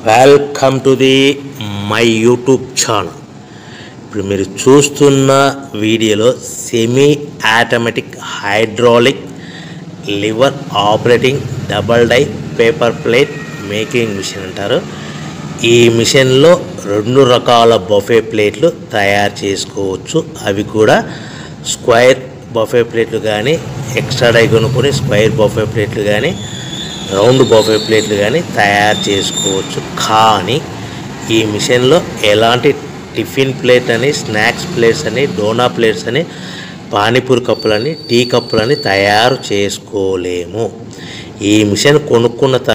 welcome to the my YouTube channel ఇప్పుడు మీరు చూస్తున్న వీడియోలో semi automatic hydraulic lever operating double die paper plate making machine అంటారు ఈ మిషన్లో రెండు రకాల బఫే ప్లేట్లు తయారు చేసుకోవచ్చు అవి కూడా స్క్వైర్ బఫే ప్లేట్లు కానీ ఎక్స్ట్రా డై కొనుక్కొని స్క్వైర్ బఫే ప్లేట్లు కానీ రౌండ్ బఫే ప్లేట్లు కానీ తయారు చేసుకోవచ్చు కానీ ఈ మిషన్లో ఎలాంటి టిఫిన్ ప్లేట్ అని స్నాక్స్ ప్లేట్స్ అని డోనా ప్లేట్స్ అని పానీపూరి కప్పులని టీ కప్పులని తయారు చేసుకోలేము ఈ మిషన్ కొనుక్కున్న